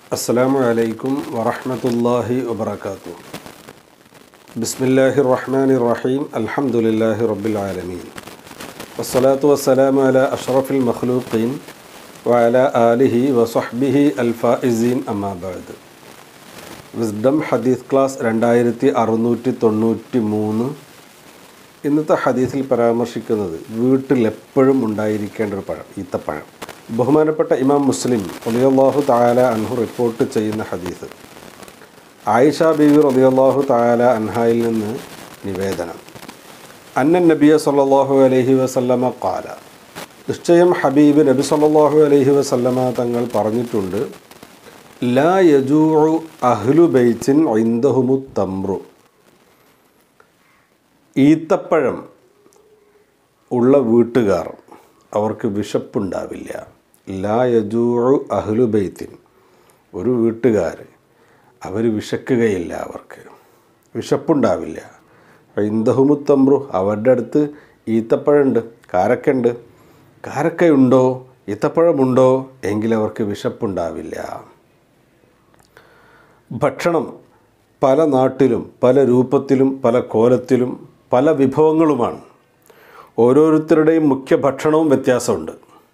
السلام عليكم ورحمة الله وبركاته بسم الله الرحمن الرحيم الحمد لله رب العالمين والصلاة والسلام على أشرف المخلوقين وعلى آله وصحبه الفائزين أما بعد wisdom ഹദീസ് class രണ്ടായിരത്തി അറുന്നൂറ്റി തൊണ്ണൂറ്റി മൂന്ന് ഇന്നത്തെ ഹദീസിൽ പരാമർശിക്കുന്നത് വീട്ടിൽ എപ്പോഴും ഉണ്ടായിരിക്കേണ്ട ഒരു പഴം ഈത്തപ്പഴം ബഹുമാനപ്പെട്ട ഇമാം മുസ്ലിം റളിയല്ലാഹു താല അൻഹു റിപ്പോർട്ട് ചെയ്യുന്ന ഹദീസ് ആയിഷ ബീവി റളിയല്ലാഹു താല അൻഹായിൽ നിന്ന് നിവേദനം അന്നൻ നബിയ സല്ലല്ലാഹു അലൈഹി വസല്ലമ ഖാല നിശ്ചയം ഹബീബ് നബി സല്ലല്ലാഹു അലൈഹി വസല്ലമ തങ്ങൾ പറഞ്ഞിട്ടുണ്ട് ലാ യജൂഉ അഹ്ലു ബൈത്തിൻ ഇൻദഹുമു തമ്രു ഈത്തപ്പഴം ഉള്ള വീട്ടുകാർ അവർക്ക് വിശപ്പുണ്ടാവില്ല ലാ യജൂഉ അഹ്ലു ബൈത്തിൻ ഒരു വീട്ടുകാർ അവർ വിശക്കുകയില്ല അവർക്ക് വിശപ്പുണ്ടാവില്ല ഇന്ദഹുമുത്തമ്രു അവരുടെ അടുത്ത് ഈത്തപ്പഴമുണ്ട് കാരക്കുണ്ട് കാരക്കയുണ്ടോ ഈത്തപ്പഴമുണ്ടോ എങ്കിൽ അവർക്ക് വിശപ്പുണ്ടാവില്ല ഭക്ഷണം പല നാട്ടിലും പല രൂപത്തിലും പല കോലത്തിലും പല വിഭവങ്ങളുമാണ് ഓരോരുത്തരുടെയും മുഖ്യ ഭക്ഷണവും വ്യത്യാസമുണ്ട്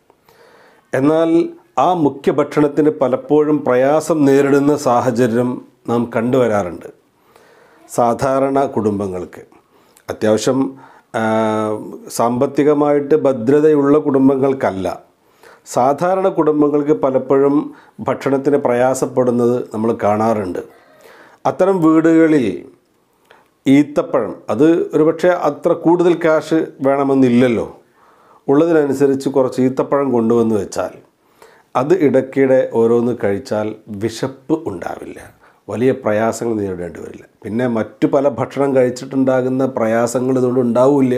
എന്നാൽ ആ മുഖ്യ ഭക്ഷണത്തിന് പലപ്പോഴും പ്രയാസം നേരിടുന്ന സാഹചര്യം നാം കണ്ടുവരാറുണ്ട് സാധാരണ കുടുംബങ്ങൾക്ക് അത്യാവശ്യം ആ, സാമ്പത്തികമായിട്ട് ഭദ്രതയുള്ള കുടുംബങ്ങൾക്കല്ല സാധാരണ കുടുംബങ്ങൾക്ക് പലപ്പോഴും ഭക്ഷണത്തിന് പ്രയാസപ്പെടുന്നത് നമ്മൾ കാണാറുണ്ട് അത്തരം വീടുകളിൽ ഈത്തപ്പഴം അത് ഒരുപക്ഷെ അത്ര കൂടുതൽ കാശ് വേണമെന്നില്ലല്ലോ ഉള്ളതിനനുസരിച്ച് കുറച്ച് ഈത്തപ്പഴം കൊണ്ടുവന്ന് വെച്ചാൽ അത് ഇടയ്ക്കിടെ ഓരോന്ന് കഴിച്ചാൽ വിശപ്പ് ഉണ്ടാവില്ല വലിയ പ്രയാസങ്ങൾ നേരിടേണ്ടി വരില്ല പിന്നെ മറ്റു പല ഭക്ഷണം കഴിച്ചിട്ടുണ്ടാകുന്ന പ്രയാസങ്ങൾ ഇതുകൊണ്ട് ഉണ്ടാവില്ല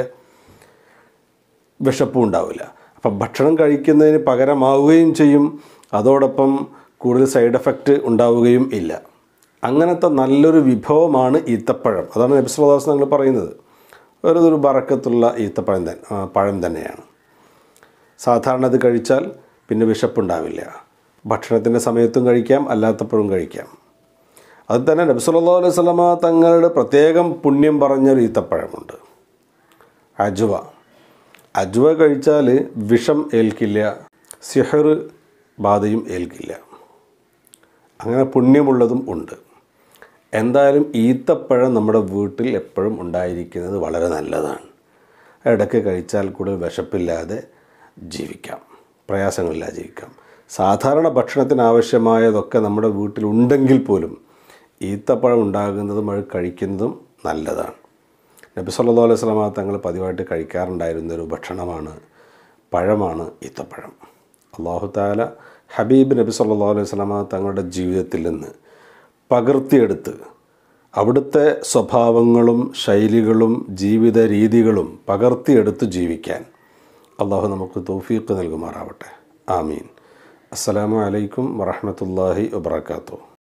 വിശപ്പും ഉണ്ടാവില്ല അപ്പം ഭക്ഷണം കഴിക്കുന്നതിന് പകരമാവുകയും ചെയ്യും അതോടൊപ്പം കൂടുതൽ സൈഡ് എഫക്റ്റ് ഉണ്ടാവുകയും ഇല്ല അങ്ങനത്തെ നല്ലൊരു വിഭവമാണ് ഈത്തപ്പഴം അതാണ് നബിസ്വലാസ് ഞങ്ങൾ പറയുന്നത് ഒരു ഒരു ബറക്കത്തുള്ള ഈത്തപ്പഴം തന്നെ ആ, പഴം തന്നെയാണ് സാധാരണ അത് കഴിച്ചാൽ പിന്നെ വിശപ്പുണ്ടാവില്ല ഭക്ഷണത്തിൻ്റെ സമയത്തും കഴിക്കാം അല്ലാത്തപ്പോഴും കഴിക്കാം അത് തന്നെ നബി സല്ലല്ലാഹു അലൈഹി വസല്ലമ തങ്ങളുടെ പ്രത്യേകം പുണ്യം പറഞ്ഞൊരു ഈത്തപ്പഴമുണ്ട് അജുവ അജുവ കഴിച്ചാൽ വിഷം ഏൽക്കില്ല സിഹർ ബാധയും ഏൽക്കില്ല അങ്ങനെ പുണ്യമുള്ളതും ഉണ്ട് എന്തായാലും ഈത്തപ്പഴം നമ്മുടെ വീട്ടിൽ എപ്പോഴും ഉണ്ടായിരിക്കുന്നത് വളരെ നല്ലതാണ് ഇടയ്ക്ക് കഴിച്ചാൽ കൂടുതൽ വിശപ്പില്ലാതെ ജീവിക്കാം പ്രയാസങ്ങളില്ലാതെ ജീവിക്കാം സാധാരണ ഭക്ഷണത്തിന് ആവശ്യമായതൊക്കെ നമ്മുടെ വീട്ടിലുണ്ടെങ്കിൽ പോലും ഈത്തപ്പഴം ഉണ്ടാകുന്നതും അത് കഴിക്കുന്നതും നല്ലതാണ് നബി സല്ലല്ലാഹു അലൈഹി വസല്ലമ തങ്ങൾ പതിവായിട്ട് കഴിക്കാറുണ്ടായിരുന്ന ഒരു ഭക്ഷണമാണ് പഴമാണ് ഈത്തപ്പഴം അള്ളാഹു താല ഹബീബ് നബി സല്ലല്ലാഹു അലൈഹി വസല്ലമ തങ്ങളുടെ ജീവിതത്തിൽ നിന്ന് പകർത്തിയെടുത്ത് അവിടുത്തെ സ്വഭാവങ്ങളും ശൈലികളും ജീവിത രീതികളും പകർത്തിയെടുത്ത് ജീവിക്കാൻ അള്ളാഹു നമുക്ക് തൗഫീഖ് നൽകുമാറാവട്ടെ ആമീൻ അസ്സലാമു അലൈക്കും വറഹ്മത്തുള്ളാഹി വബറകാതുഹു